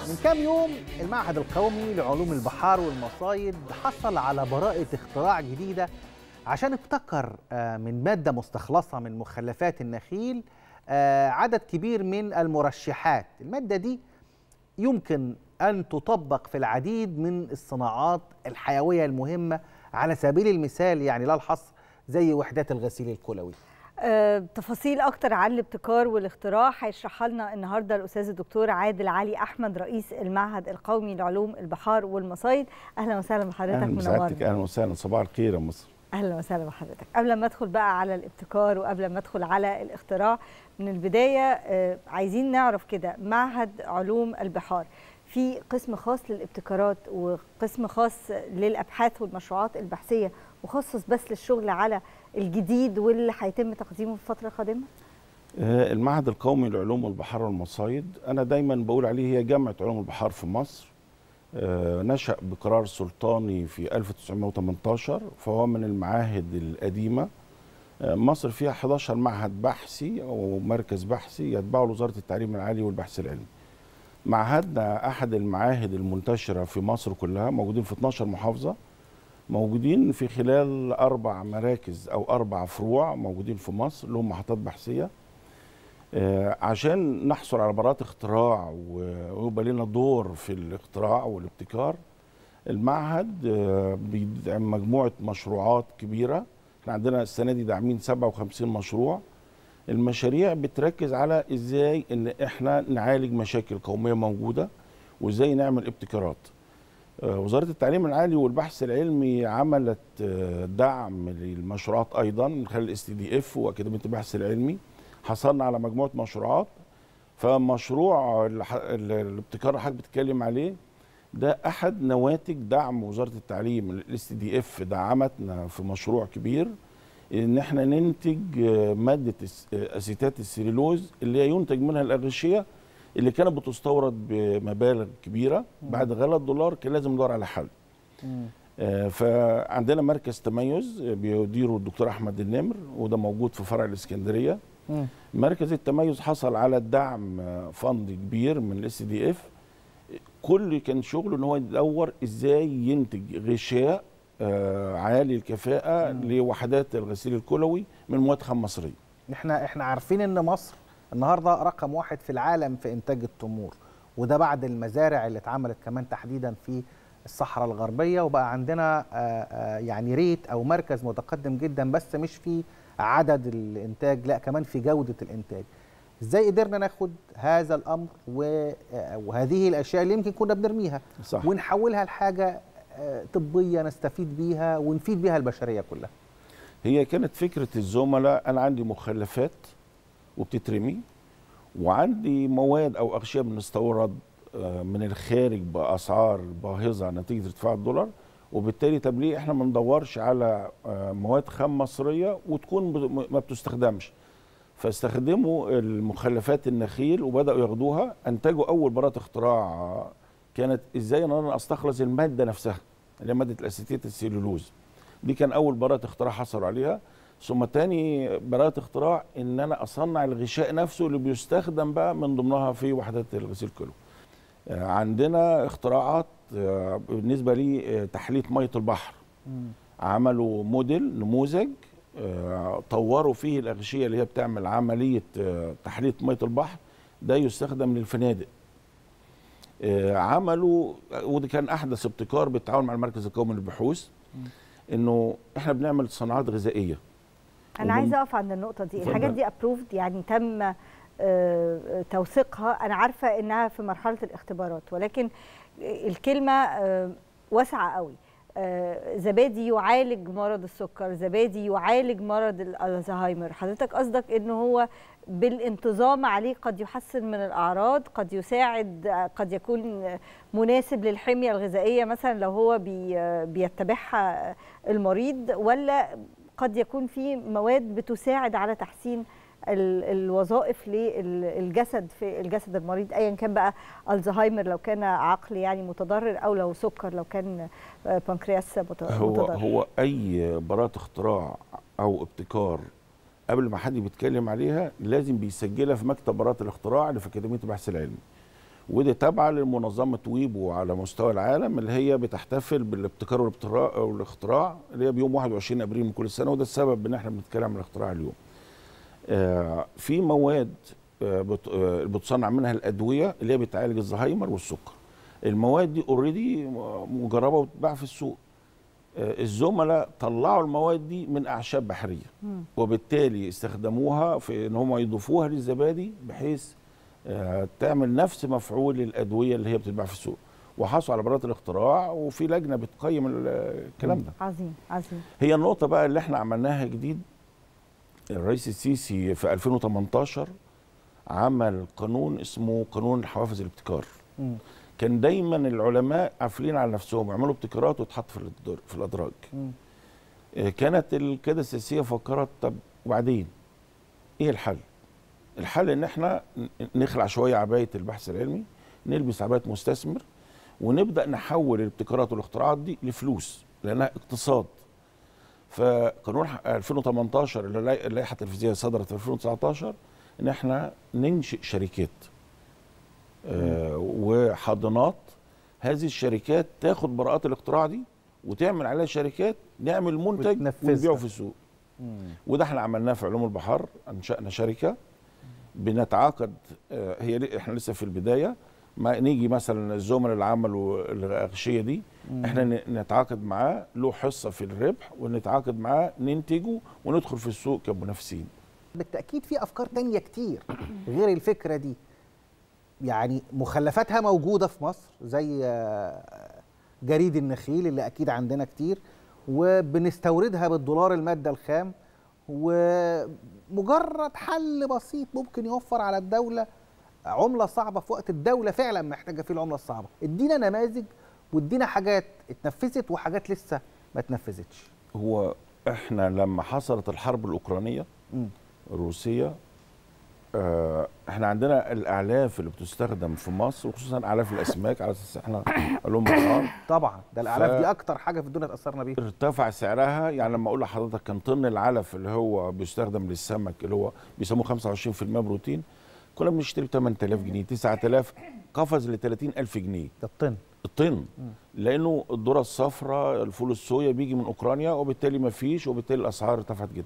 من كام يوم المعهد القومي لعلوم البحار والمصايد حصل على براءة اختراع جديدة عشان ابتكر آه، من مادة مستخلصة من مخلفات النخيل آه، عدد كبير من المرشحات المادة دي يمكن أن تطبق في العديد من الصناعات الحيوية المهمة على سبيل المثال يعني لا الحصر زي وحدات الغسيل الكلوي آه، تفاصيل اكتر عن الابتكار والاختراع هيشرحها لنا النهارده الاستاذ الدكتور عادل علي احمد رئيس المعهد القومي لعلوم البحار والمصايد اهلا وسهلا بحضرتك اهلا بسعادتك منورنا اهلا وسهلا صباح الخير يا مصر اهلا وسهلا بحضرتك قبل ما ادخل بقى على الابتكار وقبل ما ادخل على الاختراع من البدايه آه، عايزين نعرف كده معهد علوم البحار في قسم خاص للابتكارات وقسم خاص للابحاث والمشروعات البحثيه مخصص بس للشغل على الجديد واللي هيتم تقديمه في الفتره القادمه آه، المعهد القومي لعلوم البحار والمصايد انا دايما بقول عليه هي جامعه علوم البحار في مصر آه، نشأ بقرار سلطاني في 1918 فهو من المعاهد القديمه آه، مصر فيها 11 معهد بحثي او مركز بحثي يتبعه وزاره التعليم العالي والبحث العلمي معهدنا احد المعاهد المنتشره في مصر كلها موجودين في 12 محافظه موجودين في خلال اربع مراكز او اربع فروع موجودين في مصر لهم محطات بحثيه آه، عشان نحصل على براءات اختراع و- ويبقى لنا دور في الاختراع والابتكار المعهد آه، بيدعم مجموعه مشروعات كبيره احنا عندنا السنه دي داعمين 57 مشروع المشاريع بتركز على ازاي ان احنا نعالج مشاكل قوميه موجوده وازاي نعمل ابتكارات آه، وزاره التعليم العالي والبحث العلمي عملت آه، دعم للمشروعات ايضا من خلال الاس تي دي اف واكاديميه البحث العلمي حصلنا على مجموعه مشروعات فمشروع الح- ال- الابتكار اللي حضرتك بتتكلم عليه ده احد نواتج دعم وزاره التعليم الاس تي دي اف دعمتنا في مشروع كبير ان احنا ننتج آه، ماده الس- آه، اسيتات السليلوز اللي هي ينتج منها الاغشيه اللي كانت بتستورد بمبالغ كبيره بعد غلاء الدولار كان لازم ندور على حل آه، فعندنا مركز تميز آه، بيديره الدكتور احمد النمر وده موجود في فرع الاسكندريه مم. مركز التميز حصل على الدعم آه، فند كبير من الاس دي اف كل كان شغله ان هو يدور ازاي ينتج غشاء آه، عالي الكفاءه لوحدات الغسيل الكلوي من مواد خام مصريه احنا احنا عارفين ان مصر النهارده رقم واحد في العالم في انتاج التمور وده بعد المزارع اللي اتعملت كمان تحديدا في الصحراء الغربيه وبقى عندنا آه، آه، يعني ريت او مركز متقدم جدا بس مش في عدد الانتاج لا كمان في جوده الانتاج ازاي قدرنا ناخد هذا الامر و- آه، وهذه الاشياء اللي يمكن كنا بنرميها صح ونحولها لحاجه آه، طبيه نستفيد بيها ونفيد بيها البشريه كلها هي كانت فكره الزملاء انا عندي مخلفات وبتترمي وعندي مواد او اغشيه بنستورد آه، من الخارج باسعار باهظه نتيجه ارتفاع الدولار وبالتالي طب ليه احنا ما ندورش على آه، مواد خام مصريه وتكون ب- ما بتستخدمش فاستخدموا المخلفات النخيل وبداوا ياخدوها انتجوا اول براءه اختراع آه، كانت ازاي ان انا استخلص الماده نفسها اللي هي ماده الاسيتيت السيلولوز دي كان اول براءه اختراع حصلوا عليها ثم تاني براءة اختراع ان انا اصنع الغشاء نفسه اللي بيستخدم بقى من ضمنها في وحدات الغسيل كله آه، عندنا اختراعات آه، بالنسبة لي آه، تحلية مية البحر عملوا موديل نموذج آه، طوروا فيه الأغشية اللي هي بتعمل عملية آه، تحلية مية البحر ده يستخدم للفنادق آه، عملوا وده كان أحدث ابتكار بالتعاون مع المركز القومي للبحوث إنه إحنا بنعمل صناعات غذائية انا ومن- عايزه اقف عند النقطه دي اتفضل. الحاجات دي ابروفد يعني تم آه، آه، توثيقها انا عارفه انها في مرحله الاختبارات ولكن الكلمه آه، واسعه قوي آه، زبادي يعالج مرض السكر زبادي يعالج مرض ال- الزهايمر حضرتك قصدك ان هو بالانتظام عليه قد يحسن من الاعراض قد يساعد آه، قد يكون آه، مناسب للحميه الغذائيه مثلا لو هو بي آه، بيتبعها المريض ولا قد يكون في مواد بتساعد على تحسين ال- الوظائف للجسد في الجسد المريض ايا كان بقى الزهايمر لو كان عقل يعني متضرر او لو سكر لو كان آه، بنكرياس مت- هو متضرر هو اي براءه اختراع او ابتكار قبل ما حد بيتكلم عليها لازم بيسجلها في مكتب براءه الاختراع اللي في اكاديميه البحث العلمي ودي تابعه لمنظمه ويبو على مستوى العالم اللي هي بتحتفل بالابتكار والابتراء والاختراع اللي هي بيوم 21 ابريل من كل سنه وده السبب ان احنا بنتكلم عن الاختراع اليوم. آه، في مواد آه، بت- آه، بتصنع منها الادويه اللي هي بتعالج الزهايمر والسكر. المواد دي اوريدي مجربه وتتباع في السوق. آه، الزملاء طلعوا المواد دي من اعشاب بحريه وبالتالي استخدموها في ان هم يضيفوها للزبادي بحيث آه، تعمل نفس مفعول الادويه اللي هي بتتباع في السوق وحصلوا على براءه الاختراع وفي لجنه بتقيم ال- الكلام ده عظيم عظيم هي النقطه بقى اللي احنا عملناها جديد الرئيس السيسي في 2018 عمل قانون اسمه قانون حوافز الابتكار مم. كان دايما العلماء قافلين على نفسهم يعملوا ابتكارات وتحط في الأدر- في الادراج مم. آه، كانت القياده السياسيه فكرت طب وبعدين ايه الحل؟ الحل ان احنا ن- نخلع شويه عبايه البحث العلمي نلبس عبايه مستثمر ونبدا نحول الابتكارات والاختراعات دي لفلوس لانها اقتصاد فقانون ح- 2018 اللي اللي- اللائحه التنفيذيه صدرت في 2019 ان احنا ننشئ شركات آه وحاضنات هذه الشركات تاخد براءات الاختراع دي وتعمل عليها شركات نعمل منتج وتنفذها. ونبيعه في السوق مم. وده احنا عملناه في علوم البحر انشانا شركه بنتعاقد آه، هي ل- احنا لسه في البدايه ما نيجي مثلا الزملاء اللي عملوا الاغشيه دي احنا ن- نتعاقد معاه له حصه في الربح ونتعاقد معاه ننتجه وندخل في السوق كمنافسين بالتاكيد في افكار تانية كتير غير الفكره دي يعني مخلفاتها موجوده في مصر زي آه، جريد النخيل اللي اكيد عندنا كتير وبنستوردها بالدولار الماده الخام ومجرد حل بسيط ممكن يوفر على الدوله عمله صعبه في وقت الدوله فعلا محتاجه فيه العمله الصعبه ادينا نماذج وادينا حاجات اتنفذت وحاجات لسه ما اتنفذتش هو احنا لما حصلت الحرب الاوكرانيه مم. الروسيه آه، احنا عندنا الاعلاف اللي بتستخدم في مصر وخصوصا اعلاف الاسماك على اساس احنا علوم بحار طبعا ده الاعلاف ف- دي اكتر حاجه في الدنيا اتاثرنا بيها ارتفع سعرها يعني لما اقول لحضرتك كان طن العلف اللي هو بيستخدم للسمك اللي هو بيسموه 25% بروتين كنا بنشتري ب 8000 جنيه 9000 قفز ل 30000 جنيه ده الطن الطن لانه الذره الصفراء الفول الصويا بيجي من اوكرانيا وبالتالي ما فيش وبالتالي الاسعار ارتفعت جدا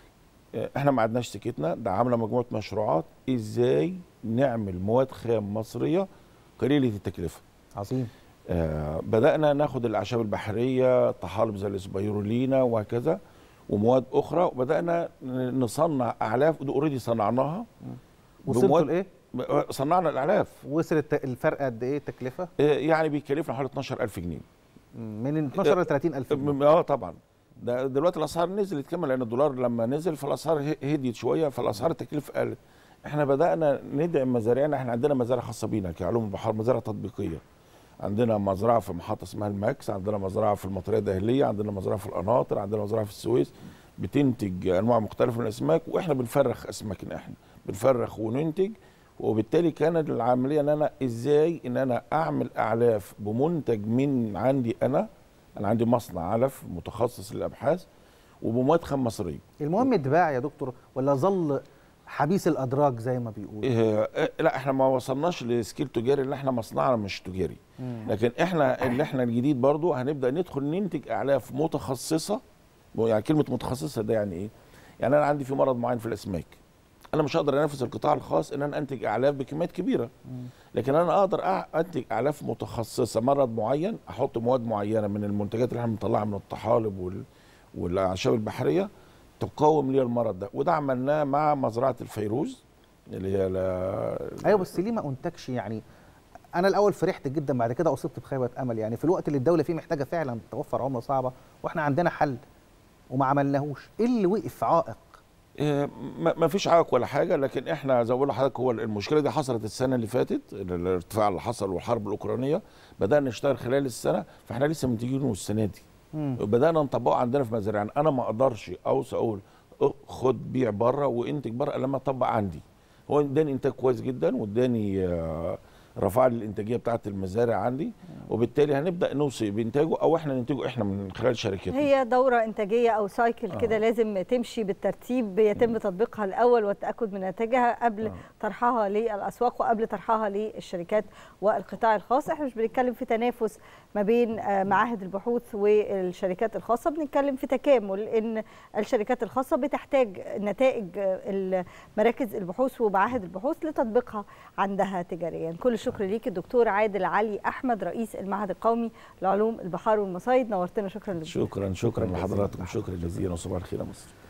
اه، احنا ما عدناش سكتنا ده عامله مجموعه مشروعات ازاي نعمل مواد خام مصريه قليله التكلفه عظيم آه، بدأنا ناخد الأعشاب البحرية طحالب زي الاسبيرولينا وهكذا ومواد أخرى وبدأنا ن- نصنع أعلاف ودي أوريدي صنعناها وصلتوا بمواد- لايه؟ ب- صنعنا الأعلاف وصل الت- الفرق قد ايه تكلفه؟ آه، يعني بيكلفنا حوالي 12000 جنيه من 12 ل 30000 جنيه م- اه طبعا ده دلوقتي الاسعار نزلت كمان لان الدولار لما نزل فالاسعار ه- هديت شويه فالاسعار التكلفه قلت احنا بدانا ندعم مزارعنا احنا عندنا مزارع خاصه بينا كعلوم البحار مزارع تطبيقيه عندنا مزرعه في محطه اسمها الماكس عندنا مزرعه في المطريه الداهليه عندنا مزرعه في القناطر عندنا مزرعه في السويس بتنتج انواع مختلفه من الاسماك واحنا بنفرخ اسماكنا احنا بنفرخ وننتج وبالتالي كانت العمليه ان انا ازاي ان انا اعمل اعلاف بمنتج من عندي انا انا عندي مصنع علف متخصص للابحاث وبمواد خام مصريه المهم اتباع يا دكتور ولا ظل حبيس الادراج زي ما بيقولوا إيه إيه، لا احنا ما وصلناش لسكيل تجاري اللي احنا مصنعنا مش تجاري لكن احنا اللي احنا الجديد برضو هنبدا ندخل ننتج اعلاف متخصصه يعني كلمه متخصصه ده يعني ايه يعني انا عندي في مرض معين في الاسماك انا مش هقدر انافس القطاع الخاص ان انا انتج اعلاف بكميات كبيره لكن انا اقدر أع- انتج اعلاف متخصصه مرض معين احط مواد معينه من المنتجات اللي احنا بنطلعها من الطحالب وال... والاعشاب البحريه تقاوم لي المرض ده وده عملناه مع مزرعه الفيروز اللي هي لا... ايوه بس ليه ما انتجش يعني انا الاول فرحت جدا بعد كده اصبت بخيبه امل يعني في الوقت اللي الدوله فيه محتاجه فعلا توفر عمله صعبه واحنا عندنا حل وما عملناهوش ايه اللي وقف عائق إيه، ما ما فيش عائق ولا حاجه لكن احنا زي ما بقول لحضرتك هو المشكله دي حصلت السنه اللي فاتت ال- الارتفاع اللي حصل والحرب الاوكرانيه بدانا نشتغل خلال السنه فاحنا لسه منتجينه السنه دي مم. بدانا نطبقه عندنا في مزارعنا انا ما اقدرش اوصى اقول أه، خد بيع بره وانتج بره إلا لما اطبق عندي هو اداني انتاج كويس جدا واداني آه، رفع لي الانتاجيه بتاعه المزارع عندي وبالتالي هنبدا نوصي بانتاجه او احنا ننتجه احنا من خلال شركتنا هي دورة إنتاجية أو سايكل آه. كده لازم تمشي بالترتيب يتم تطبيقها الأول والتأكد من نتائجها قبل آه. طرحها للأسواق وقبل طرحها للشركات والقطاع الخاص احنا مش بنتكلم في تنافس ما بين آه، معاهد البحوث والشركات الخاصة بنتكلم في تكامل إن الشركات الخاصة بتحتاج نتائج آه، مراكز البحوث ومعاهد البحوث لتطبيقها عندها تجاريا كل الشكر ليك الدكتور عادل علي أحمد رئيس المعهد القومي لعلوم البحار والمصايد نورتنا شكرا لك شكرا شكرا لحضراتكم شكرا جزيلا وصباح الخير يا مصر